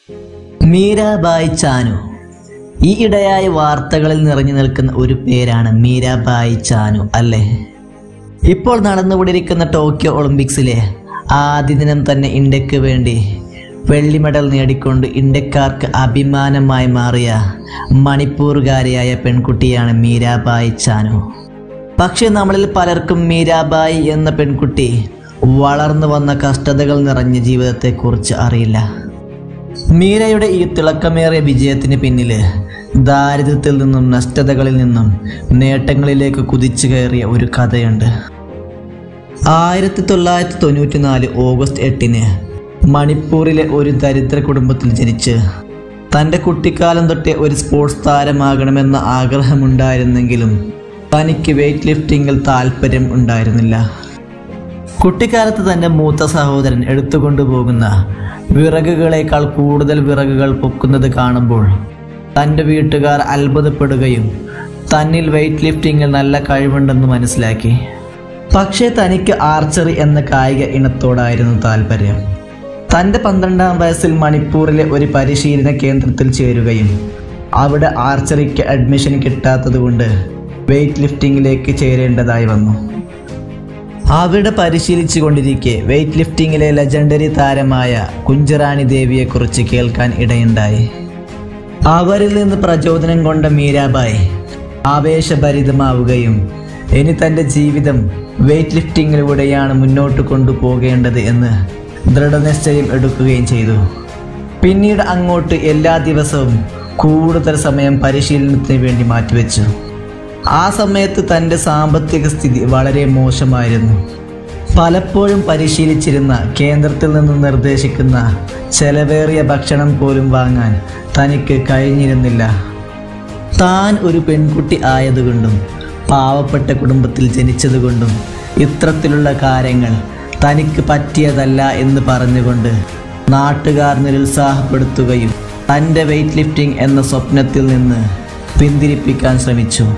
മീരാബായ് ചാനു ഈ ഇടയായ വാർത്തകളിൽ നിറഞ്ഞു നിൽക്കുന്ന ഒരു പേരാണ് മീരാബായ് ചാനു അല്ലേ ഇപ്പോൾ നടന്നുകൊണ്ടിരിക്കുന്ന ടോക്കിയോ ഒളിമ്പിക്സിലെ ആദ്യ ദിനം തന്നെ ഇന്ത്യക്ക് വേണ്ടി വെള്ളി മെഡൽ നേടിക്കൊണ്ട് ഇന്ത്യക്കാർക്ക് അഭിമാനമായി മാറിയ മണിപ്പൂറുകാരിയായ പെൺകുട്ടിയാണ് മീരാബായ് ചാനു പക്ഷെ നമ്മളിൽ പലർക്കും മീരാബായി എന്ന പെൺകുട്ടി വളർന്നു വന്ന കഷ്ടതകൾ നിറഞ്ഞ ജീവിതത്തെക്കുറിച്ച് അറിയില്ല മീരയുടെ ഈ തിളക്കമേറിയ വിജയത്തിന് പിന്നില് ദാരിദ്ര്യത്തിൽ നിന്നും നഷ്ടതകളിൽ നിന്നും നേട്ടങ്ങളിലേക്ക് കുതിച്ചു കയറിയ ഒരു കഥയുണ്ട് ആയിരത്തി തൊള്ളായിരത്തി തൊണ്ണൂറ്റി നാല് ഓഗസ്റ്റ് എട്ടിന് മണിപ്പൂരിലെ ഒരു ദരിദ്ര കുടുംബത്തിൽ ജനിച്ച് തൻ്റെ കുട്ടിക്കാലം തൊട്ടേ ഒരു സ്പോർട്സ് താരമാകണമെന്ന ആഗ്രഹമുണ്ടായിരുന്നെങ്കിലും തനിക്ക് വെയ്റ്റ് ലിഫ്റ്റിങ്ങിൽ താല്പര്യം ഉണ്ടായിരുന്നില്ല കുട്ടിക്കാലത്ത് തൻ്റെ മൂത്ത സഹോദരൻ എടുത്തുകൊണ്ടുപോകുന്ന വിറകുകളേക്കാൾ കൂടുതൽ വിറകുകൾ പൊക്കുന്നത് കാണുമ്പോൾ തൻ്റെ വീട്ടുകാർ അത്ഭുതപ്പെടുകയും തന്നിൽ വെയ്റ്റ് ലിഫ്റ്റിങ്ങിൽ നല്ല കഴിവുണ്ടെന്ന് മനസ്സിലാക്കി പക്ഷേ തനിക്ക് ആർച്ചറി എന്ന കായിക ഇനത്തോടായിരുന്നു താല്പര്യം തൻ്റെ പന്ത്രണ്ടാം വയസ്സിൽ മണിപ്പൂരിലെ ഒരു പരിശീലന കേന്ദ്രത്തിൽ ചേരുകയും അവിടെ ആർച്ചറിക്ക് അഡ്മിഷൻ കിട്ടാത്തതുകൊണ്ട് വെയ്റ്റ് ലിഫ്റ്റിങ്ങിലേക്ക് ചേരേണ്ടതായി വന്നു അവിടെ പരിശീലിച്ചു കൊണ്ടിരിക്കെ വെയ്റ്റ് ലിഫ്റ്റിങ്ങിലെ ലെജൻഡറി താരമായ കുഞ്ചറാണി ദേവിയെക്കുറിച്ച് കേൾക്കാൻ ഇടയുണ്ടായി അവരിൽ നിന്ന് പ്രചോദനം കൊണ്ട മീരാബായി ആവേശഭരിതമാവുകയും ഇനി തൻ്റെ ജീവിതം വെയ്റ്റ് ലിഫ്റ്റിങ്ങിലൂടെയാണ് മുന്നോട്ട് കൊണ്ടുപോകേണ്ടത് എന്ന് ദൃഢനിശ്ചയം എടുക്കുകയും ചെയ്തു പിന്നീട് അങ്ങോട്ട് എല്ലാ ദിവസവും കൂടുതൽ സമയം പരിശീലനത്തിന് വേണ്ടി മാറ്റിവെച്ചു ആ സമയത്ത് തൻ്റെ സാമ്പത്തിക സ്ഥിതി വളരെ മോശമായിരുന്നു പലപ്പോഴും പരിശീലിച്ചിരുന്ന കേന്ദ്രത്തിൽ നിന്ന് നിർദ്ദേശിക്കുന്ന ചെലവേറിയ ഭക്ഷണം പോലും വാങ്ങാൻ തനിക്ക് കഴിഞ്ഞിരുന്നില്ല താൻ ഒരു പെൺകുട്ടി ആയതുകൊണ്ടും പാവപ്പെട്ട കുടുംബത്തിൽ ജനിച്ചതുകൊണ്ടും ഇത്തരത്തിലുള്ള കാര്യങ്ങൾ തനിക്ക് പറ്റിയതല്ല എന്ന് പറഞ്ഞുകൊണ്ട് നാട്ടുകാർ നിരുത്സാഹപ്പെടുത്തുകയും തൻ്റെ വെയ്റ്റ് ലിഫ്റ്റിംഗ് എന്ന സ്വപ്നത്തിൽ നിന്ന് പിന്തിരിപ്പിക്കാൻ ശ്രമിച്ചു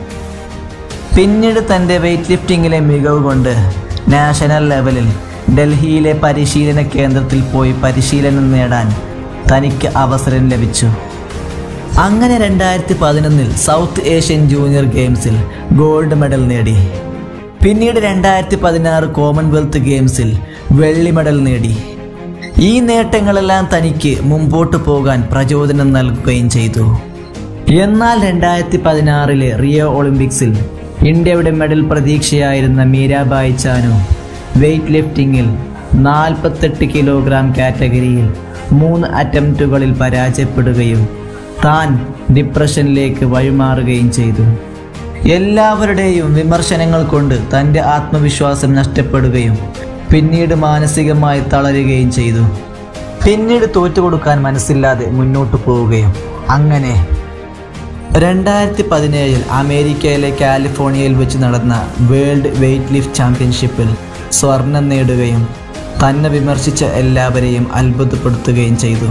പിന്നീട് തൻ്റെ വെയ്റ്റ് ലിഫ്റ്റിങ്ങിലെ മികവ് കൊണ്ട് നാഷണൽ ലെവലിൽ ഡൽഹിയിലെ പരിശീലന കേന്ദ്രത്തിൽ പോയി പരിശീലനം നേടാൻ തനിക്ക് അവസരം ലഭിച്ചു അങ്ങനെ രണ്ടായിരത്തി പതിനൊന്നിൽ സൗത്ത് ഏഷ്യൻ ജൂനിയർ ഗെയിംസിൽ ഗോൾഡ് മെഡൽ നേടി പിന്നീട് രണ്ടായിരത്തി പതിനാറ് കോമൺവെൽത്ത് ഗെയിംസിൽ വെള്ളി മെഡൽ നേടി ഈ നേട്ടങ്ങളെല്ലാം തനിക്ക് മുമ്പോട്ട് പോകാൻ പ്രചോദനം നൽകുകയും ചെയ്തു എന്നാൽ രണ്ടായിരത്തി പതിനാറിലെ റിയോ ഒളിമ്പിക്സിൽ ഇന്ത്യയുടെ മെഡൽ പ്രതീക്ഷയായിരുന്ന മീരാബായ് ചാനു വെയ്റ്റ് ലിഫ്റ്റിംഗിൽ നാൽപ്പത്തെട്ട് കിലോഗ്രാം കാറ്റഗറിയിൽ മൂന്ന് അറ്റംപ്റ്റുകളിൽ പരാജയപ്പെടുകയും താൻ ഡിപ്രഷനിലേക്ക് വഴിമാറുകയും ചെയ്തു എല്ലാവരുടെയും വിമർശനങ്ങൾ കൊണ്ട് തൻ്റെ ആത്മവിശ്വാസം നഷ്ടപ്പെടുകയും പിന്നീട് മാനസികമായി തളരുകയും ചെയ്തു പിന്നീട് തോറ്റുകൊടുക്കാൻ മനസ്സില്ലാതെ മുന്നോട്ട് പോവുകയും അങ്ങനെ രണ്ടായിരത്തി പതിനേഴിൽ അമേരിക്കയിലെ കാലിഫോർണിയയിൽ വെച്ച് നടന്ന വേൾഡ് വെയ്റ്റ് ലിഫ്റ്റ് ചാമ്പ്യൻഷിപ്പിൽ സ്വർണം നേടുകയും തന്നെ വിമർശിച്ച എല്ലാവരെയും അത്ഭുതപ്പെടുത്തുകയും ചെയ്തു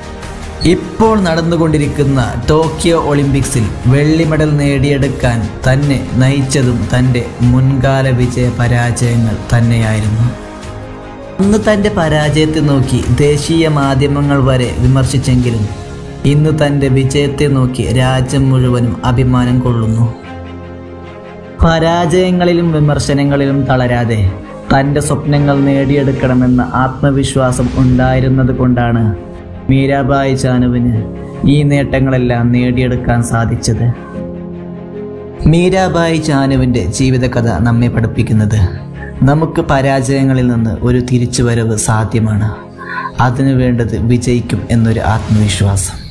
ഇപ്പോൾ നടന്നുകൊണ്ടിരിക്കുന്ന ടോക്കിയോ ഒളിമ്പിക്സിൽ വെള്ളി മെഡൽ നേടിയെടുക്കാൻ തന്നെ നയിച്ചതും തൻ്റെ മുൻകാല വിജയ പരാജയങ്ങൾ തന്നെയായിരുന്നു അന്ന് തൻ്റെ പരാജയത്തെ നോക്കി ദേശീയ മാധ്യമങ്ങൾ വരെ വിമർശിച്ചെങ്കിലും ഇന്ന് തൻ്റെ വിജയത്തെ നോക്കി രാജ്യം മുഴുവനും അഭിമാനം കൊള്ളുന്നു പരാജയങ്ങളിലും വിമർശനങ്ങളിലും തളരാതെ തൻ്റെ സ്വപ്നങ്ങൾ നേടിയെടുക്കണമെന്ന ആത്മവിശ്വാസം ഉണ്ടായിരുന്നത് കൊണ്ടാണ് മീരാബായി ചാനുവിന് ഈ നേട്ടങ്ങളെല്ലാം നേടിയെടുക്കാൻ സാധിച്ചത് മീരാബായി ചാനുവിൻ്റെ ജീവിതകഥ നമ്മെ പഠിപ്പിക്കുന്നത് നമുക്ക് പരാജയങ്ങളിൽ നിന്ന് ഒരു തിരിച്ചുവരവ് സാധ്യമാണ് അതിനു വേണ്ടത് വിജയിക്കും എന്നൊരു ആത്മവിശ്വാസം